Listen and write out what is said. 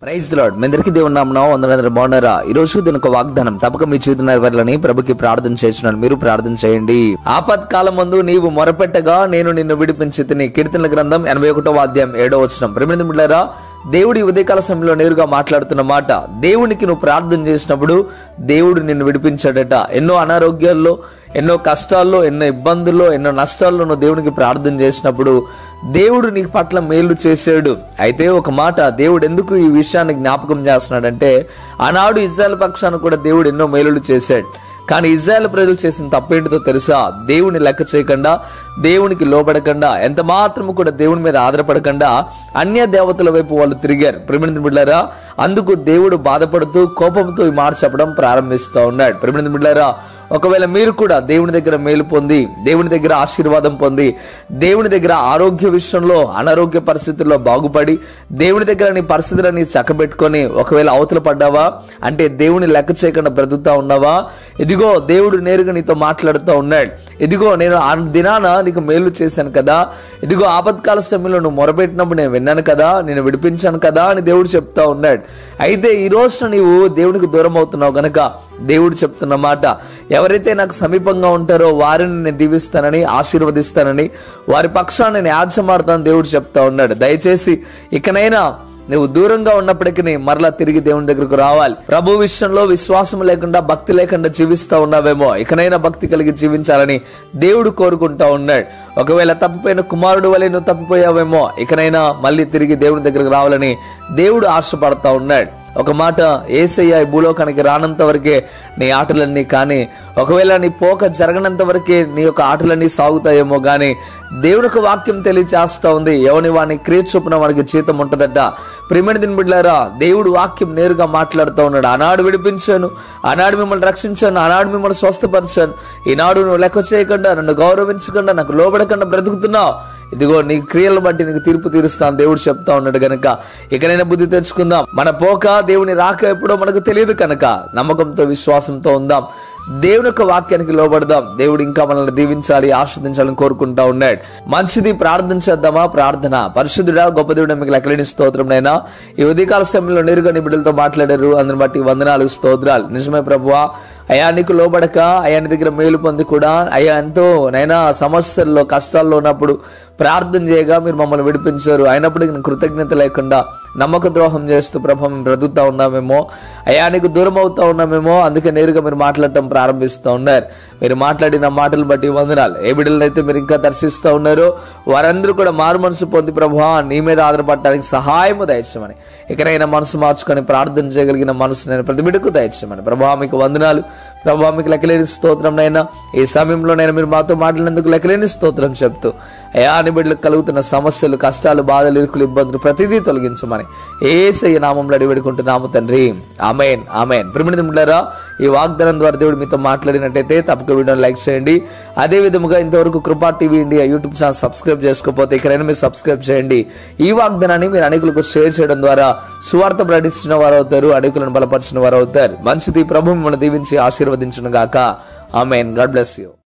praise lord మీ అందరికీ దేవుని నామం వందనందరూ బాగున్నారా ఈ రోజు దీని ఒక వాగ్దానం తప్పక మీ చేతున్న వరలని ప్రభుకి ప్రార్థన చేస్తున్నాను మీరు ప్రార్థన చేయండి ఆపత్ కాలం ముందు నీవు మొరపెట్టగా నేను నిన్ను విడిపించి తిని కీర్తనల గ్రంథం ఎనభై ఒకటో అధ్యాయం ఏడో వచ్చిన ప్రేమిది మిళ్ళారా దేవుడి ఉదయకాల సమయంలో నేరుగా మాట్లాడుతున్న మాట దేవునికి నువ్వు ప్రార్థన చేసినప్పుడు దేవుడు నిన్ను విడిపించాడట ఎన్నో అనారోగ్యాల్లో ఎన్నో కష్టాల్లో ఎన్నో ఇబ్బందుల్లో ఎన్నో నష్టాల్లో నువ్వు దేవునికి ప్రార్థన చేసినప్పుడు దేవుడు నీ పట్ల మేలు చేశాడు అయితే ఒక మాట దేవుడు ఎందుకు ఈ విషయాన్ని జ్ఞాపకం చేస్తున్నాడంటే ఆనాడు ఇజ్రాయల్ పక్షాన్ని కూడా దేవుడు ఎన్నో మేలులు చేశాడు కానీ ఇజ్రాయల్ ప్రజలు చేసిన తప్పేంటితో తెలుసా దేవుని లెక్క చేయకుండా దేవునికి లోబడకుండా ఎంత మాత్రము కూడా దేవుని మీద ఆధారపడకుండా అన్య దేవతల వైపు వాళ్ళు తిరిగారు ప్రేమిణి బిడ్డారా అందుకు దేవుడు బాధపడుతూ కోపంతో ఈ మాట చెప్పడం ప్రారంభిస్తూ ఉన్నాడు ప్రేమిణి బిడ్డారా ఒకవేళ మీరు కూడా దేవుని దగ్గర మేలు పొంది దేవుని దగ్గర ఆశీర్వాదం పొంది దేవుని దగ్గర ఆరోగ్య విషయంలో అనారోగ్య పరిస్థితుల్లో బాగుపడి దేవుని దగ్గర నీ పరిస్థితులని చక్కబెట్టుకొని ఒకవేళ అవతల పడ్డావా అంటే దేవుని లెక్క చేయకుండా బ్రతుకుతా ఉన్నావా ఇదిగో దేవుడు నేరుగా నీతో మాట్లాడుతూ ఉన్నాడు ఇదిగో నేను ఆ దినాన నీకు మేలు చేశాను కదా ఇదిగో ఆపత్కాల సమయంలో నువ్వు మొరపెట్టినప్పుడు నేను విన్నాను కదా నేను విడిపించాను కదా అని దేవుడు చెప్తా ఉన్నాడు అయితే ఈ రోజున నీవు దేవునికి దూరం అవుతున్నావు గనక దేవుడు చెప్తున్న మాట ఎవరైతే నాకు సమీపంగా ఉంటారో వారిని నేను దీవిస్తానని ఆశీర్వదిస్తానని వారి పక్షాన్ని నేను యాజ్యమాడతానని దేవుడు చెప్తా ఉన్నాడు దయచేసి ఇకనైనా నువ్వు దూరంగా ఉన్నప్పటికీ మరలా తిరిగి దేవుని దగ్గరకు రావాలి ప్రభు విషయంలో విశ్వాసం లేకుండా భక్తి లేకుండా జీవిస్తా ఉన్నావేమో ఇకనైనా భక్తి కలిగి జీవించాలని దేవుడు కోరుకుంటా ఉన్నాడు ఒకవేళ తప్పిపోయిన కుమారుడు వలె నువ్వు తప్పిపోయావేమో ఇకనైనా మళ్ళీ తిరిగి దేవుని దగ్గరకు రావాలని దేవుడు ఆశపడతా ఉన్నాడు ఒక మాట ఏసయ్య ఈ భూలోకానికి రానంత వరకే నీ ఆటలన్నీ కానీ ఒకవేళ నీ పోక జరగనంత వరకే నీ యొక్క ఆటలన్నీ సాగుతాయేమో కానీ దేవుని యొక్క వాక్యం తెలియచేస్తా ఉంది ఎవని వాని క్రియ చొప్పున వానికి జీతం ఉంటుందట ప్రిమిడి దిన బిడ్డారా దేవుడు వాక్యం నేరుగా మాట్లాడుతూ ఉన్నాడు ఆనాడు విడిపించాను ఆనాడు మిమ్మల్ని రక్షించాను ఆనాడు మిమ్మల్ని స్వస్థపరిచాను ఈనాడు నువ్వు లెక్క చేయకుండా నన్ను గౌరవించకుండా నాకు లోబడకుండా బ్రతుకుతున్నావు ఇదిగో నీ క్రియలను బట్టి నీకు తీర్పు తీరుస్తాను దేవుడు చెప్తా ఉన్నాడు కనుక ఇకనైనా బుద్ధి తెచ్చుకుందాం మన పోక దేవుని రాక ఎప్పుడో మనకు తెలియదు కనుక నమ్మకంతో విశ్వాసంతో ఉందాం దేవుని యొక్క వాక్యానికి లోబడదాం దేవుడు ఇంకా మనల్ని దీవించాలి ఆస్వాదించాలని కోరుకుంటా ఉన్నాడు మంచిది ప్రార్థన చేద్దామా ప్రార్థన పరిశుద్ధుడా గొప్ప దేవుడు మీకు లెక్కలేని స్తోత్రం నైనా ఈ ఉదయకాల సమయంలో నేరుగా నీ బిడ్డలతో మాట్లాడారు అందుని బట్టి వందనాలు స్తోత్రాలు నిజమే ప్రభువా అయా నీకు లోబడక అయా నీ దగ్గర మేలు పొంది కూడా అయ్యా ఎంతో నైనా సమస్యల్లో కష్టాల్లో ఉన్నప్పుడు ప్రార్థన చేయగా మీరు మమ్మల్ని విడిపించారు అయినప్పటికీ నేను కృతజ్ఞత లేకుండా నమ్మక ద్రోహం చేస్తూ ప్రభా మేము బ్రతుకుతా ఉన్నామేమో అయా నీకు దూరం అవుతా ఉన్నామేమో అందుకే నేరుగా మీరు మాట్లాడటం ప్రారంభిస్తూ ఉన్నారు మీరు మాట్లాడిన మాటలు బట్టి వందనాలు ఏ బిడ్డలనైతే మీరు ఇంకా దర్శిస్తూ ఉన్నారో వారందరూ కూడా మారు మనసు పొంది ప్రభా నీ మీద ఆధారపడటానికి సహాయము దయచమని ఇకనైనా మనసు మార్చుకొని ప్రార్థన చేయగలిగిన మనసు నేను ప్రతి బిడ్డకు దయచమని ప్రభా మీకు వందనాలు ప్రభా మీకు లెక్కలేని స్తోత్రం నైనా ఈ సమయంలోనైనా మీరు మాతో మాట్లాడినందుకు లెక్కలేని స్తోత్రం చెప్తూ అయా నీ బిడ్డలకు కలుగుతున్న సమస్యలు కష్టాలు బాధలు ఇరుకులు ఇబ్బందులు ప్రతిదీ తొలగించమని ఏసయ్య నామంలో అడిగి వేడుకుంటున్నాము తండ్రి ఆమెన్ ఆమెన్ ప్రిమిడి మిడ్లరా ఈ వాగ్దానం ద్వారా దేవుడు మీతో మాట్లాడినట్టయితే తప్పక వీడియోని లైక్ చేయండి అదే విధముగా ఇంతవరకు Krupa TV India YouTube channel subscribe చేసుకోకపోతే ఇక్కడైనా మీరు సబ్స్క్రైబ్ చేయండి ఈ వాగ్దానాన్ని మీరు అనేకులకు షేర్ చేయడం ద్వారా సువార్త ప్రకటించిన వారు అవుతారు అనేకులను బలపరిచిన వారు అవుతారు మంచిది ప్రభు మిమ్మల్ని దీవించి ఆశీర్వదించును గాక ఆమెన్ గాడ్ బ్లెస్ యూ